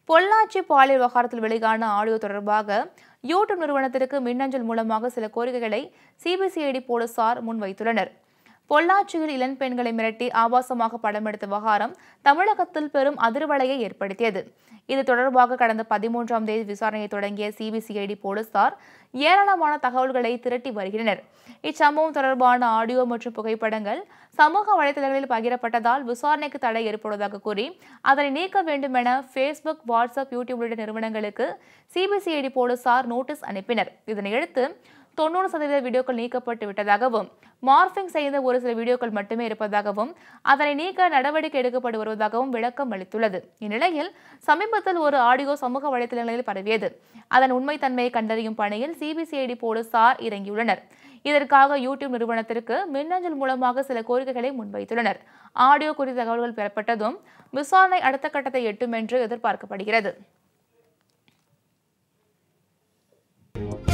பொள்ளாச்சி பாலியல் விவகாரத்தில் வெளியான ஆடியோ தொடர்பாக யூடியூப் நிறுவனத்திற்கு மின்னஞ்சல் மூலமாக சில கோரிக்கைகளை சிபிசிஐடி போலீசார் முன்வைத்துள்ளனர் பொள்ளாச்சியில் இளம் பெண்களை மிரட்டி ஆபாசமாக படம் எடுத்த விவகாரம் தமிழகத்தில் பெரும் அதிர்வலையை ஏற்படுத்தியது இது தொடர்பாக கடந்த பதிமூன்றாம் தேதி விசாரணையை தொடங்கிய சிபிசிஐடி போலீசார் ஏராளமான தகவல்களை திரட்டி வருகின்றனர் இச்சம்பவம் தொடர்பான ஆடியோ மற்றும் புகைப்படங்கள் சமூக வலைதளங்களில் பகிரப்பட்டதால் விசாரணைக்கு தடை ஏற்படுவதாக கூறி அதனை நீக்க வேண்டும் என ஃபேஸ்புக் வாட்ஸ்அப் யூடியூப் உள்ளிட்ட நிறுவனங்களுக்கு சிபிசிஐடி போலீசார் நோட்டீஸ் அனுப்பினர் இதனையடுத்து தொண்ணூறு சதவீத வீடியோக்கள் நீக்கப்பட்டு விட்டதாகவும் மார்பிங் செய்த ஒரு சில வீடியோக்கள் மட்டுமே இருப்பதாகவும் அதனை நீக்க நடவடிக்கை எடுக்கப்பட்டு வருவதாகவும் விளக்கம் அளித்துள்ளது இந்நிலையில் சமீபத்தில் ஒரு ஆடியோ சமூக வலைதளங்களில் பரவியது அதன் உண்மைத்தன்மையை கண்டறியும் பணியில் சிபிசிஐடி போலீசார் இறங்கியுள்ளனர் இதற்காக யூடியூப் நிறுவனத்திற்கு மின்னஞ்சல் மூலமாக சில கோரிக்கைகளை முன்வைத்துள்ளனர் ஆடியோ குறித்த தகவல்கள் பெறப்பட்டதும் விசாரணை அடுத்த கட்டத்தை எட்டும் என்று எதிர்பார்க்கப்படுகிறது